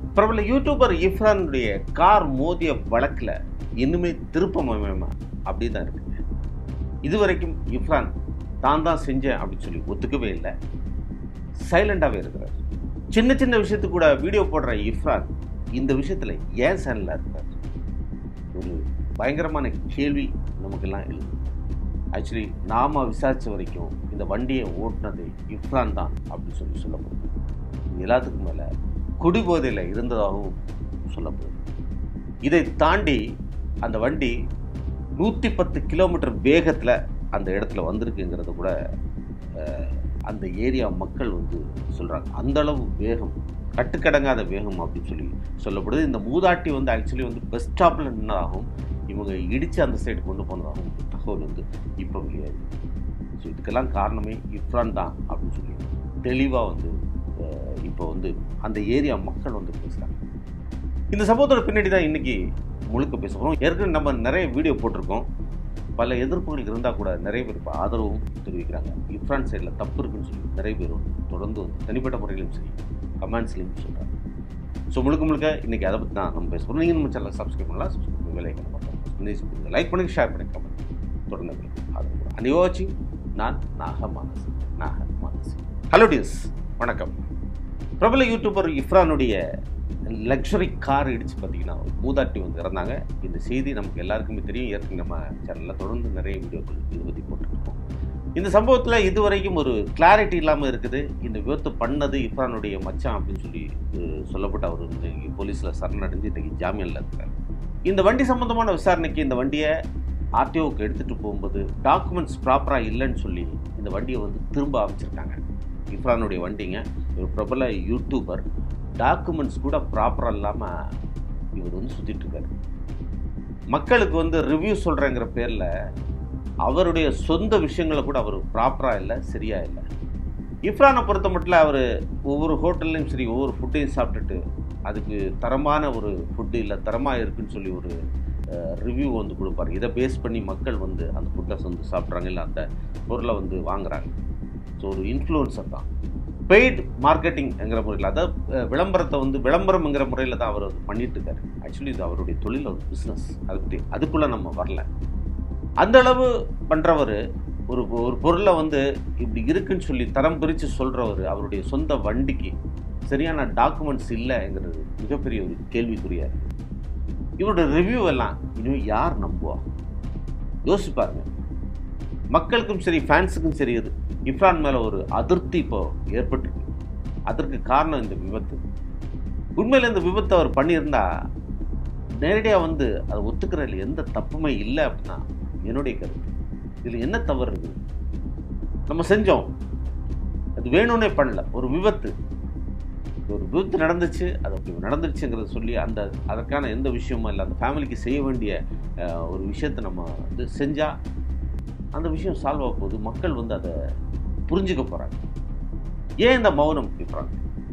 பிரபல YouTuber இஃப்ரானுடைய car மோதிய வழக்கில் இன்னுமே திருப்பம் அமையுமா அப்படி தான் இருக்குங்க இதுவரைக்கும் இஃப்ரான் தான் தான் செஞ்சேன் அப்படின்னு சொல்லி ஒத்துக்கவே இல்லை சைலண்டாகவே இருக்கிறார் சின்ன சின்ன விஷயத்துக்கு கூட வீடியோ போடுற இஃப்ரான் இந்த விஷயத்தில் ஏன் சேனலில் இருக்கிறார் ஒரு பயங்கரமான கேள்வி நமக்கெல்லாம் எழுது ஆக்சுவலி நாம விசாரித்த வரைக்கும் இந்த வண்டியை ஓட்டினது இஃப்ரான் தான் அப்படின்னு சொல்லி சொல்லப்படுது இது எல்லாத்துக்கும் மேலே குடிபோதையில் இருந்ததாகவும் சொல்லப்படுது இதை தாண்டி அந்த வண்டி நூற்றி பத்து கிலோமீட்டர் வேகத்தில் அந்த இடத்துல வந்திருக்குங்கிறத கூட அஹ், அந்த ஏரியா மக்கள் வந்து சொல்கிறாங்க அந்த அளவு வேகம் கட்டுக்கடங்காத வேகம் அப்படின்னு சொல்லி சொல்லப்படுது இந்த மூதாட்டி வந்து ஆக்சுவலி வந்து பஸ் ஸ்டாப்பில் நின்னதாகவும் இவங்க இடித்து அந்த சைடு கொண்டு போனதாகவும் ஒரு தகவல் வந்து இப்போ வெளியாகுது ஸோ இதுக்கெல்லாம் காரணமே இஃப்ரான் தான் அப்படின்னு சொல்லி தெளிவாக வந்து அஹ், இப்போ வந்து அந்த ஏரியா மக்கள் வந்து பேசுகிறாங்க இந்த சம்பவத்தோட பின்னாடி தான் இன்னைக்கு முழுக்க பேச போகிறோம் ஏற்கனவே நம்ம நிறைய வீடியோ போட்டிருக்கோம் பல எதிர்ப்புகள் இருந்தால் கூட நிறைய பேர் இப்போ ஆதரவும் தெரிவிக்கிறாங்க இஃப்ரான் சைடில் தப்பு இருக்குன்னு சொல்லி நிறைய பேர் வந்து தொடர்ந்து வந்து தனிப்பட்ட முறையிலும் சரி கமெண்ட்ஸ்லையும் சொல்கிறாங்க ஸோ முழுக்க முழுக்க இன்னைக்கு அதை பற்றி தான் நம்ம பேச போகிறோம் நீங்கள் நம்ம சேனலை சப்ஸ்கிரைப் பண்ணலாம் சப்ஸ்கிரைப் பண்ணி வேலையை பார்ப்போம் லைக் பண்ணுங்க ஷேர் பண்ணி கமெண்ட் தொடர்ந்து எங்களுக்கு ஆதரவு அண்ட் வாட்சிங் நான் நாக மானசி நாக மானசி ஹலோ டியர்ஸ் வணக்கம் பிரபல யூடியூபர் இஃப்ரானுடைய லக்ஸரி கார் இடிச்சு பார்த்தீங்கன்னா ஒரு மூதாட்டி வந்து இறந்தாங்க இந்த செய்தி நமக்கு எல்லாருக்குமே தெரியும் ஏற்கனவே நம்ம சேனலில் தொடர்ந்து நிறைய வீடியோக்கள் இதை பற்றி போட்டுருக்கோம் இந்த சம்பவத்தில் இதுவரைக்கும் ஒரு கிளாரிட்டி இல்லாமல் இருக்குது இந்த விபத்து பண்ணது இஃப்ரானுடைய மச்சான் அப்படின்னு சொல்லி அஹ், சொல்லப்பட்ட அவர் இன்னைக்கு போலீஸில் சரணடைஞ்சு இன்றைக்கி ஜாமீனில் இருக்கிறார் இந்த வண்டி சம்பந்தமான விசாரணைக்கு இந்த வண்டியை ஆர்டிஓக்கு எடுத்துகிட்டு போகும்போது டாக்குமெண்ட்ஸ் ப்ராப்பராக இல்லைன்னு சொல்லி இந்த வண்டியை வந்து திரும்ப அமைச்சிருக்காங்க இஃப்ரானுடைய வண்டிங்க ஒரு பிரபல யூடியூபர் டாக்குமெண்ட்ஸ் கூட ப்ராப்பராக இல்லாமல் இவர் வந்து சுற்றிட்டு இருக்காரு மக்களுக்கு வந்து ரிவ்யூ சொல்கிறேங்கிற பேரில் அவருடைய சொந்த விஷயங்களை கூட அவர் ப்ராப்பராக இல்லை சரியா இல்லை இஃப்ரானை பொறுத்த மட்டும் அவர் ஒவ்வொரு ஹோட்டல்லையும் சரி ஒவ்வொரு ஃபுட்டையும் சாப்பிட்டுட்டு அதுக்கு தரமான ஒரு ஃபுட்டு இல்லை தரமாக இருக்குன்னு சொல்லி ஒரு ரிவ்யூ வந்து கொடுப்பாரு இதை பேஸ் பண்ணி மக்கள் வந்து அந்த ஃபுட்டை வந்து சாப்பிட்றாங்க இல்லை அந்த பொருளை வந்து வாங்குறாங்க ஸோ ஒரு இன்ஃப்ளூயன்சர் தான் பெய்ட் மார்க்கெட்டிங்ங்கிற முறையில் அதாவது அஹ், விளம்பரத்தை வந்து விளம்பரம்ங்கிற முறையில் தான் அவர் வந்து பண்ணிட்டு இருக்காரு ஆக்சுவலி இது அவருடைய தொழில் ஒரு பிஸ்னஸ் அதை பற்றி அதுக்குள்ளே நம்ம வரல அந்த அளவு பண்ணுறவர் ஒரு ஒரு பொருளை வந்து இப்படி இருக்குன்னு சொல்லி தரம் பிரித்து சொல்கிறவர் அவருடைய சொந்த வண்டிக்கு சரியான டாக்குமெண்ட்ஸ் இல்லைங்கிறது மிகப்பெரிய ஒரு கேள்விக்குறியா இருக்கு இவருடைய ரிவ்யூ எல்லாம் இனிமேல் யார் நம்புவா யோசிச்சு பாருங்க மக்களுக்கும் சரி ஃபேன்ஸுக்கும் சரி இது இஃப்ரான் மேலே ஒரு அதிருப்தி இப்போ ஏற்பட்டிருக்கு அதற்கு காரணம் இந்த விபத்து உண்மையில் இந்த விபத்தை அவர் பண்ணியிருந்தா நேரடியாக வந்து அதை ஒத்துக்கிறதுல எந்த தப்புமே இல்லை அப்படின்னா என்னுடைய கருத்து இதில் என்ன தவறு இருக்குது நம்ம செஞ்சோம் அது வேணும்னே பண்ணல ஒரு விபத்து ஒரு விபத்து நடந்துச்சு அது அப்படி நடந்துச்சுங்கிறத சொல்லி அந்த அதற்கான எந்த விஷயமும் இல்லை அந்த ஃபேமிலிக்கு செய்ய வேண்டிய அஹ், ஒரு விஷயத்தை நம்ம வந்து செஞ்சால் அந்த விஷயம் சால்வ் ஆக போகுது மக்கள் வந்து அதை புரிஞ்சுக்க போகிறாங்க ஏன் இந்த மௌனம் இஃப்ரான்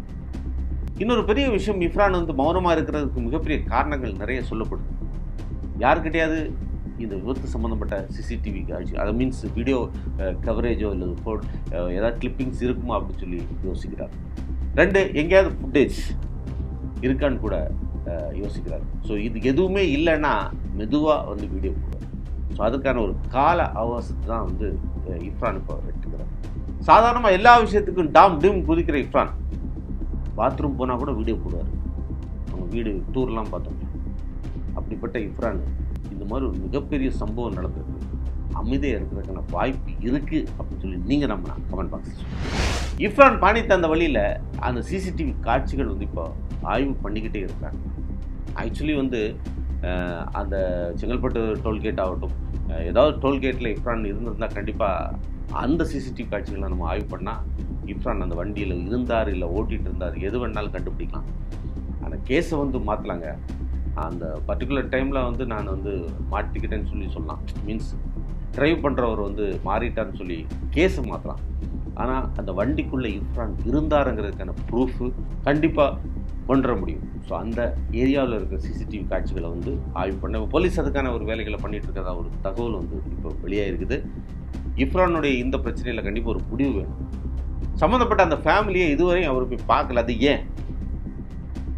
இன்னொரு பெரிய விஷயம் இஃப்ரான் வந்து மௌனமாக இருக்கிறதுக்கு மிகப்பெரிய காரணங்கள் நிறைய சொல்லப்படுது யாருக்கிட்டையாவது இந்த விபத்து சம்மந்தப்பட்ட சிசிடிவி காட்சி அது மீன்ஸ் வீடியோ கவரேஜோ இல்லை ஃபோ ஏதாவது கிளிப்பிங்ஸ் இருக்குமா அப்படின்னு சொல்லி யோசிக்கிறார் ரெண்டு எங்கேயாவது ஃபுட்டேஜ் இருக்கான்னு கூட அஹ், யோசிக்கிறார் ஸோ இது எதுவுமே இல்லைன்னா மெதுவாக வந்து வீடியோ போடுவார் ஸோ அதுக்கான ஒரு கால அவகாசத்தை தான் வந்து அஹ், இஃப்ரான் இப்போ எடுத்துக்கிறார் சாதாரணமாக எல்லா விஷயத்துக்கும் டாம் டிம் குதிக்கிற இஃப்ரான் பாத்ரூம் போனால் கூட வீடியோ போடுவார் அவங்க வீடு டூர்லாம் பார்த்தோம் அப்படிப்பட்ட இஃப்ரான் இந்த மாதிரி ஒரு மிகப்பெரிய சம்பவம் நடந்திருக்கு அமைதியாக இருக்கிறதுக்கான வாய்ப்பு இருக்குது அப்படின்னு சொல்லி நீங்கள் நம்பினா கமெண்ட் பாக்ஸ் இஃப்ரான் பாணித்த அந்த வழியில் அந்த சிசிடிவி காட்சிகள் வந்து இப்போ ஆய்வு பண்ணிக்கிட்டே இருக்காங்க ஆக்சுவலி வந்து அஹ், அந்த செங்கல்பட்டு டோல்கேட் ஆகட்டும் அஹ், ஏதாவது டோல்கேட்டில் இஃப்ரான் இருந்திருந்தால் கண்டிப்பாக அந்த சிசிடிவி காட்சிகளை நம்ம ஆய்வு பண்ணால் இஃப்ரான் அந்த வண்டியில் இருந்தார் இல்லை ஓட்டிகிட்டு இருந்தார் எது வேணாலும் கண்டுபிடிக்கலாம் ஆனால் கேஸை வந்து மாற்றலாங்க அந்த பர்டிகுலர் டைமில் வந்து நான் வந்து மாட்டிக்கிட்டேன்னு சொல்லி சொல்லலாம் மீன்ஸ் ட்ரைவ் பண்ணுறவர் வந்து மாறிட்டான்னு சொல்லி கேஸை மாற்றலாம் ஆனால் அந்த வண்டிக்குள்ளே இஃப்ரான் இருந்தாருங்கிறதுக்கான ப்ரூஃபு கண்டிப்பாக கொண்டு வர முடியும் ஸோ அந்த ஏரியாவில் இருக்கிற சிசிடிவி காட்சிகளை வந்து ஆய்வு பண்ண போலீஸ் அதுக்கான ஒரு வேலைகளை பண்ணிட்டு இருக்கிறதா ஒரு தகவல் வந்து இப்போ வெளியாக இருக்குது இஃப்ரானுடைய இந்த பிரச்சனையில் கண்டிப்பாக ஒரு முடிவு வேணும் சம்மந்தப்பட்ட அந்த ஃபேமிலியை இதுவரையும் அவர் போய் பார்க்கல அது ஏன்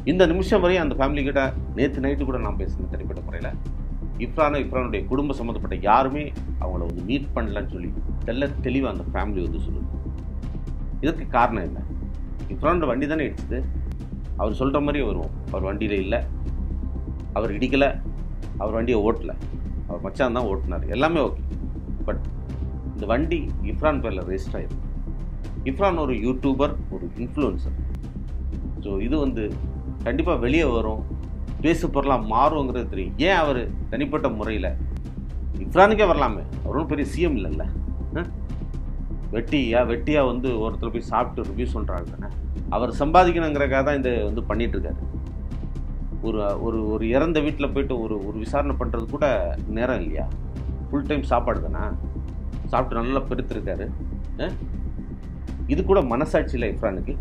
இந்த நிமிஷம் வரையும் அந்த ஃபேமிலி கிட்ட நேற்று நைட்டு கூட நான் பேசினேன் தனிப்பட்ட முறையில் இஃப்ரானும் இஃப்ரானுடைய குடும்ப சம்மந்தப்பட்ட யாருமே அவங்கள வந்து மீட் பண்ணலன்னு சொல்லி தெல்ல தெளிவாக அந்த ஃபேமிலி வந்து சொல்லுது இதுக்கு காரணம் என்ன இஃப்ரானோட வண்டி தானே இடிச்சது அவர் சொல்கிற மாதிரியே வருவோம் அவர் வண்டியில் இல்லை அவர் இடிக்கலை அவர் வண்டியை ஓட்டலை அவர் மச்சான் தான் ஓட்டினார் எல்லாமே ஓகே பட் இந்த வண்டி இஃப்ரான் பேரில் ரெஜிஸ்டர் ஆயிருக்கு இஃப்ரான் ஒரு யூடியூபர் ஒரு இன்ஃப்ளூயன்சர் ஸோ இது வந்து கண்டிப்பாக வெளியே வரும் பேசு பொருளாக மாறுங்கிறது தெரியும் ஏன் அவர் தனிப்பட்ட முறையில் இஃப்ரானுக்கே வரலாமே அவர் ஒன்றும் பெரிய சிஎம் இல்லைல்ல ஆ? வெட்டியா வெட்டியா வந்து ஒருத்தர் போய் சாப்பிட்டு ரிவ்யூ சொல்கிறாங்க தானே அவர் சம்பாதிக்கணுங்கிறக்காக தான் இந்த வந்து பண்ணிட்டு இருக்காரு ஒரு ஒரு ஒரு இறந்த வீட்டில் போயிட்டு ஒரு ஒரு விசாரணை பண்ணுறது கூட நேரம் இல்லையா ஃபுல் டைம் சாப்பாடு தானே சாப்பிட்டு நல்லா பெருத்திருக்காரு ஆ? இது கூட மனசாட்சி இல்லை இஃப்ரானுக்கு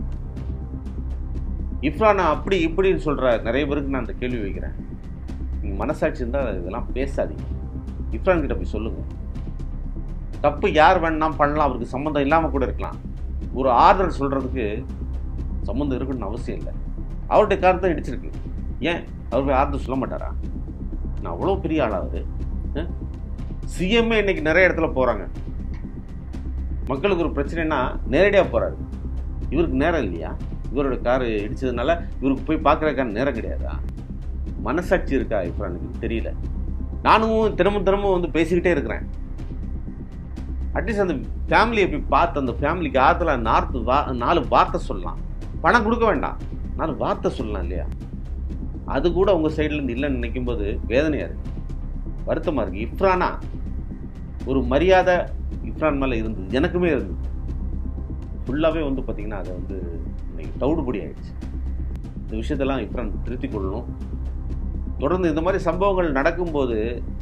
இஃப்ரானை அப்படி இப்படின்னு சொல்கிற நிறைய பேருக்கு நான் அந்த கேள்வி வைக்கிறேன் நீங்கள் மனசாட்சி இருந்தால் இதெல்லாம் பேசாதீங்க இஃப்ரான் கிட்ட போய் சொல்லுங்கள் தப்பு யார் வேணா பண்ணலாம் அவருக்கு சம்மந்தம் இல்லாமல் கூட இருக்கலாம் ஒரு ஆறுதல் சொல்கிறதுக்கு சம்மந்தம் இருக்குன்னு அவசியம் இல்லை அவருடைய கார் தான் இடிச்சிருக்கு ஏன் அவர் போய் ஆறுதல் சொல்ல மாட்டாரா நான் அவ்வளோ பெரிய ஆளா அவர் சிஎம்ஏ இன்னைக்கு நிறைய இடத்துல போகிறாங்க மக்களுக்கு ஒரு பிரச்சனைனா நேரடியாக போகிறாரு இவருக்கு நேரம் இல்லையா இவரோட கார் இடிச்சதுனால இவருக்கு போய் பார்க்குறதுக்கான நேரம் கிடையாதா மனசாட்சி இருக்கா இஃப்ரானுக்கு தெரியல நானும் தினமும் தினமும் வந்து பேசிக்கிட்டே இருக்கிறேன் அட்லீஸ்ட் அந்த ஃபேமிலியை போய் பார்த்து அந்த ஃபேமிலிக்கு ஆற்றுல நார்த்து வா நாலு வார்த்தை சொல்லலாம் பணம் கொடுக்க வேண்டாம் நாலு வார்த்தை சொல்லலாம் இல்லையா அது கூட உங்கள் சைட்லேருந்து இல்லைன்னு நினைக்கும் போது வேதனையாக இருக்கு வருத்தமாக இருக்குது இஃப்ரானா ஒரு மரியாதை இஃப்ரான் மேலே இருந்தது எனக்குமே இருந்தது ஃபுல்லாகவே வந்து பார்த்திங்கன்னா அதை வந்து இன்னைக்கு தவிடுபடி ஆயிடுச்சு இந்த விஷயத்தெல்லாம் இஃப்ரான் திருத்திக் கொள்ளணும் தொடர்ந்து இந்த மாதிரி சம்பவங்கள் நடக்கும்போது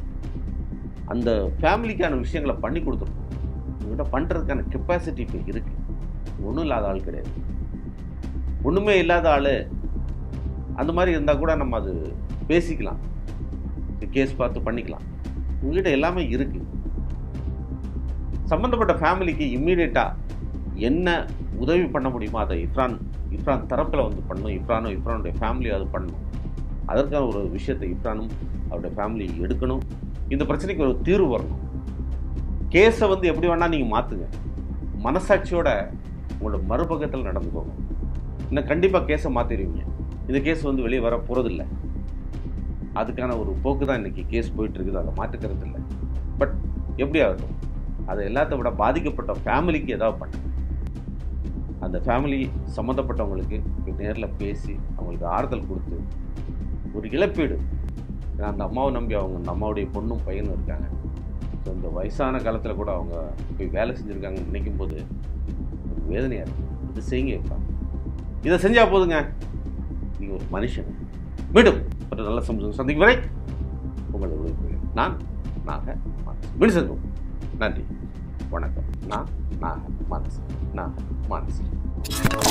அந்த ஃபேமிலிக்கான விஷயங்களை பண்ணி கொடுத்துருக்கணும் உங்கள்கிட்ட பண்ணுறதுக்கான கெப்பாசிட்டி இப்போ இருக்குது ஒன்றும் இல்லாத ஆள் கிடையாது ஒன்றுமே இல்லாத ஆள் அந்த மாதிரி இருந்தால் கூட நம்ம அது பேசிக்கலாம் கேஸ் பார்த்து பண்ணிக்கலாம் உங்ககிட்ட எல்லாமே இருக்குது சம்மந்தப்பட்ட ஃபேமிலிக்கு இம்மீடியட்டாக என்ன உதவி பண்ண முடியுமோ அதை இஃப்ரான் இஃப்ரான் தரப்பில் வந்து பண்ணணும் இஃப்ரானும் இஃப்ரானுடைய ஃபேமிலியும் அது பண்ணணும் அதற்கான ஒரு விஷயத்தை இஃப்ரானும் அவருடைய ஃபேமிலி எடுக்கணும் இந்த பிரச்சனைக்கு ஒரு தீர்வு வரணும் கேஸை வந்து எப்படி வேணால் நீங்கள் மாற்றுங்க மனசாட்சியோட உங்களோட மறுபக்கத்தில் நடந்து போகும் இன்னும் கண்டிப்பாக கேஸை மாற்றிடுவீங்க இந்த கேஸ் வந்து வெளியே வர போகிறதில்ல அதுக்கான ஒரு போக்கு தான் இன்றைக்கி கேஸ் போயிட்டு இருக்குது அதை மாற்றுக்கிறது இல்லை பட் எப்படி ஆகட்டும் அதை எல்லாத்த விட பாதிக்கப்பட்ட ஃபேமிலிக்கு ஏதாவது பண்ணுங்க அந்த ஃபேமிலி சம்மந்தப்பட்டவங்களுக்கு நேரில் பேசி அவங்களுக்கு ஆறுதல் கொடுத்து ஒரு இழப்பீடு ஏன்னா அந்த அம்மாவை நம்பி அவங்க அந்த அம்மாவுடைய பொண்ணும் பையனும் இருக்காங்க ஸோ இந்த வயசான காலத்தில் கூட அவங்க போய் வேலை செஞ்சுருக்காங்கன்னு நினைக்கும் போது ஒரு வேதனையாக இருக்குது இது செய்யுங்க இப்போ இதை செஞ்சால் போதுங்க நீங்கள் ஒரு மனுஷன் மீண்டும் ஒரு நல்ல சமூகம் சந்திக்கும் வரை உங்களை விடுவிக்கிறேன் நான் நாக மானஸ் மீண்டும் சந்திப்போம் நன்றி வணக்கம் நான் நாக மானஸ் நாக மானஸ்